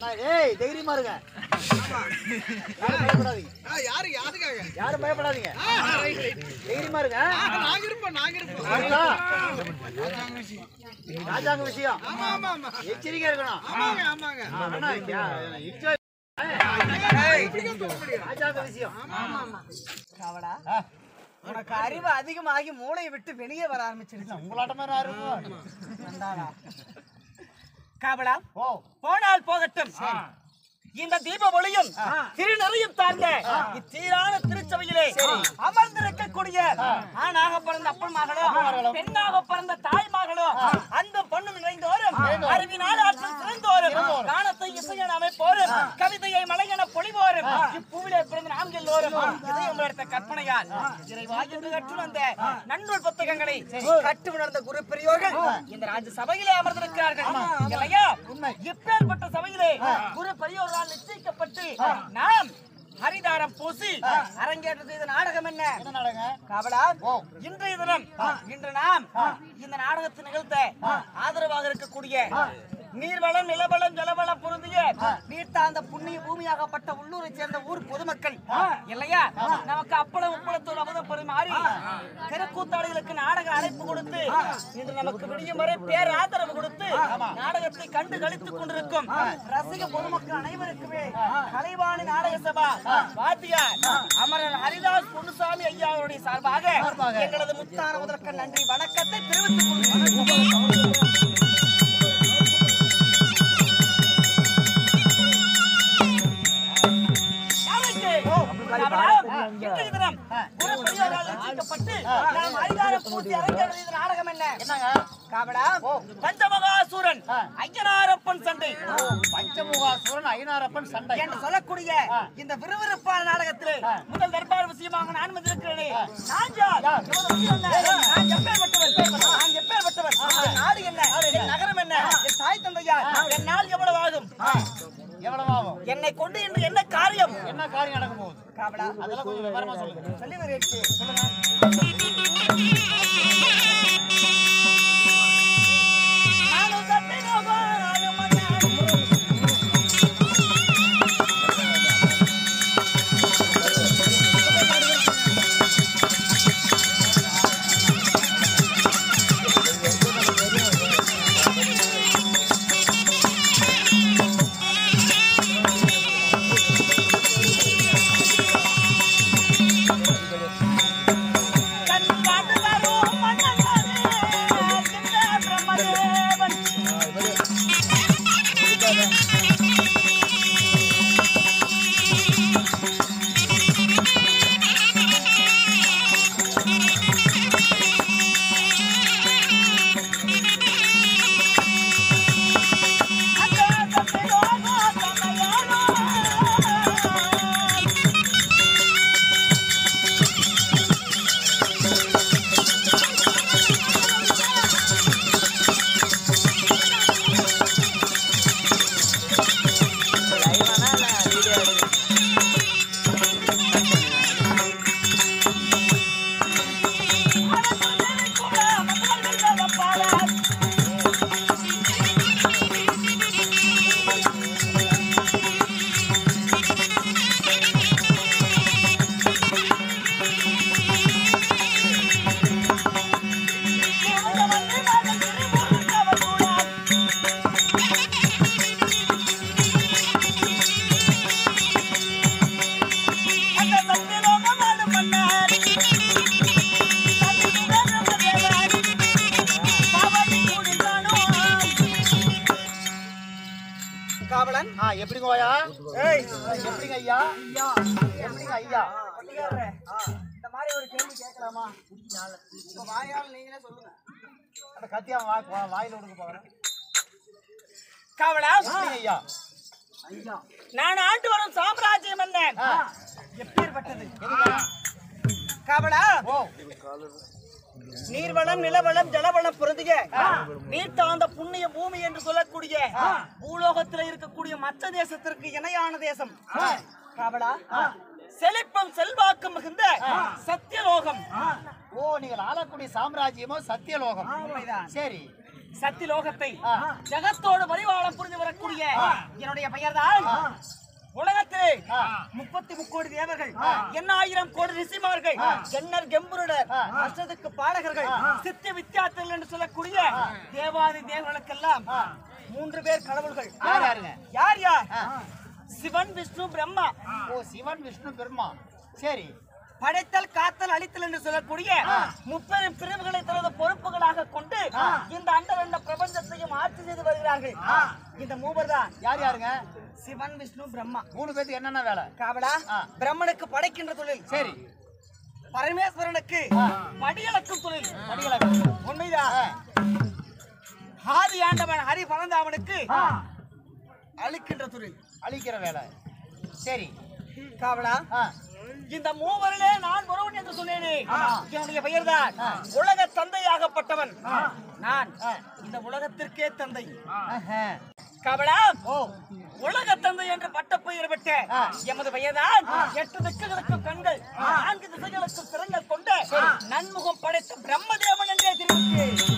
ஏய் தைரியமா இருங்க யாரும் பயப்படாதீங்க யாரு யாருக்காக யாரும் பயப்படாதீங்க தைரியமா இருங்க நாங்க இருப்போம் நாங்க இருப்போம் சரிங்களா? ராஜாங்க விஷயம் ஆமா ஆமா ஆமா எச்சரிக்கையா இருக்கணும் ஆமாங்க ஆமாங்க அண்ணா, யா- இச்ச- ராஜாங்க விஷயம் கவடா உனக்கு அறிவு அதிகமாகி மூளையை விட்டு வெளியே வர ஆரம்பிச்சிருச்சு உங்களாட்டமா நான் இருக்கும் வந்தாடா. கவலா ஓ போனால் போகட்டும் இந்த தீப ஒளியும் திருநறையும் தாழ்ந்த இத்தீரான திருச்சபையிலே அமர்ந்திருக்கக்கூடிய ஆணாக பிறந்த அப்பன் மகளும் பெண்ணாக பிறந்த தாய் மகளும் அந்த பொண்ணும் நிறைந்தோரும் அறிவினால் ஆற்றல் சிறந்தோரும் காணத்தை இசையன் அமைப்போரும் கவிதையை மலையென பொழிவோரும் இப்பூவிலே பிறந்த நாம் எல்லோரும் இதயம் எடுத்த கற்பனையால் இறைவா என்று கற்று வந்த நன்னூல் புத்தகங்களை கற்று உணர்ந்த குரு பெரியோர்கள் இந்த ராஜ சபையிலே அமர்ந்திருக்கிறார்கள் இல்லையா இப்பேற்பட்ட சபையிலே குரு பெரியோர்களால் நிச்சயிக்கப்பட்டு நாம் ஹரிதாரம் பூசி அரங்கேற்றம் செய்த நாடகம் என்ன என்ன நடங்க கவலா இன்றைய தினம் இன்று நாம் இந்த நாடகத்தை நிகழ்த்த ஆதரவாக இருக்கக்கூடிய நீர்வளம் நிலவளம் ஜலவளம் பொருந்திய நீர்த்தாந்த புண்ணிய பூமியாகப்பட்ட உள்ளூரை சேர்ந்த ஊர் பொதுமக்கள் இல்லையா நமக்கு அப்பளம் உப்பளத்தோடு அமுதம் பரிமாறி தெருக்கூத்தாளிகளுக்கு நாடக அழைப்பு கொடுத்து இன்று நமக்கு விடியும் வரை பேர் ஆதரவு கொடுத்து நாடகத்தை கண்டு களித்துக் கொண்டிருக்கும் ரசிக பொதுமக்கள் அனைவருக்குமே கலைவாணி நாடக சபா வாத்தியார் அமரர் ஹரிதாஸ் பொன்னுசாமி ஐயா அவருடைய சார்பாக எங்களது முத்தான முதற்க நன்றி வணக்கத்தை தெரிவித்துக் கொள்கிறேன் நாளைக்கு கமலம், இன்றைய தினம் குரு பெரியோரால் ரசிக்கப்பட்டு நாம் அதிகாரம் பூர்த்தி அரங்கேற்ற இந்த நாடகம் என்ன என்னங்க காவலா பஞ்சமகாசூரன் ஐயனாரப்பன் சண்டை பஞ்சமுகாசுரன் ஐநாரப்பன் சண்டை என்று சொல்லக்கூடிய இந்த விறுவிறுப்பான நாடகத்திலே முதல் தர்பார் விஷயமாக நான் வந்திருக்கிறேனே நான் யார்? எவ்வளவு உயிர் என்ன? நான் எப்பேற்பட்டவன்? நான் எப்பேற்பட்டவன்? என் நாடு என்ன என் நகரம் என்ன என் தாய் தந்தையா என் நாள் எவ்வளவு ஆகும் எவ்வளவு ஆகும் என்னை கொண்டு இன்று என்ன காரியம் என்ன காரியம் நடக்க போகுது காவலா அதெல்லாம் கொஞ்சம் விவரமா சொல்லுங்க சொல்லி வருகிறேன் சொல்லுங்க நானும் சத்தியமா நானும் மன்னாரும் கண்காண்டு வரும் மன்னனே, இந்த பிரம்மதேவன். அந்த தப்பிலோகோ தமையானோ. காவலன் ஆ எப்படிங்க ஐயா ஏய் எப்படிங்க ஐயா ஐயா எப்படிங்க ஐயா பட்டிக்காரரே, இந்த மாதிரி ஒரு கேள்வி கேட்கலாமா உங்க வாயால் நீங்களே சொல்லுங்க அந்த கத்தியா வா வா- வாயில விடுங்க போகிறேன் காவலா எப்படிங்க ஐயா நான் ஆண்டு வரும் சாம்ராஜ்யம் என்ன எப்பேற்பட்டது எதுங்க? காவலா ஓ நீர்வளம் நிலவளம் ஜலவளம் பொருந்திய நீர் தாழ்ந்த புண்ணிய பூமி என்று சொல்லக்கூடிய பூலோகத்தில் இருக்கக்கூடிய மற்ற தேசத்திற்கு இணையான தேசம் காவலா செழிப்பும் செல்வாக்கும் மிகுந்த சத்தியலோகம் ஓ நீங்கள் ஆளக்கூடிய சாம்ராஜ்யமோ சத்தியலோகம் உண்மைதான். சரி சத்தியலோகத்தை ஜகத்தோடு பரிவாளம் புரிந்து வரக்கூடிய என்னுடைய பெயர்தான் உலகத்திலே ஆ. முப்பத்தி முக்கோடி தேவர்கள் எண்ணாயிரம் கோடி ரிஷிமார்கள் எண்ணர் கெம்புருடர் அஷ்டத்துக்கு பாடகர்கள் சித்தி வித்தியாசங்கள் என்று சொல்லக்கூடிய தேவாதி தேவர்களுக்கெல்லாம் மூன்று பேர் கடவுள்கள் யார் யாருங்க யார் யார் சிவன் விஷ்ணு பிரம்மா ஓ சிவன் விஷ்ணு பெருமா சரி படைத்தல் காத்தல் அழித்தல் என்று சொல்லக்கூடிய முப்பெரும் பிரிவுகளை தனது பொறுப்புகளாக கொண்டு இந்த அண்டவண்ட பிரபஞ்சத்தையும் ஆட்சி செய்து வருகிறார்கள் இந்த மூவர் தான் யார் யாருங்க சிவன் விஷ்ணு பிரம்மா மூணு பேத்துக்கு என்னென்ன வேலை காவலா ஆ. பிரம்மனுக்கு படைக்கின்ற தொழில் சரி பரமேஸ்வரனுக்கு படியளக்கும் தொழில் படிகளை உண்மைதான் ஆதி ஆண்டவன் ஹரி பரந்தாமனுக்கு அழிக்கின்ற தொழில் அழிக்கிற வேலை சரி காவலா ஆ இந்த மூவரிலே நான் ஒருவன் என்று சொன்னேனே என்னுடைய பெயர்தான் உலக தந்தையாகப்பட்டவன் நான் இந்த உலகத்திற்கே தந்தை ஆஹா. கபடா ஓ உலக தந்தை என்று பட்ட பெயர் பெற்ற எமது பெயர்தான் எட்டு திக்குகளுக்கும் கண்கள் நான்கு திசைகளுக்கும் திறங்கள் கொண்ட நன்முகம் படைத்த பிரம்மதேவன் என்றே திருவிட்டு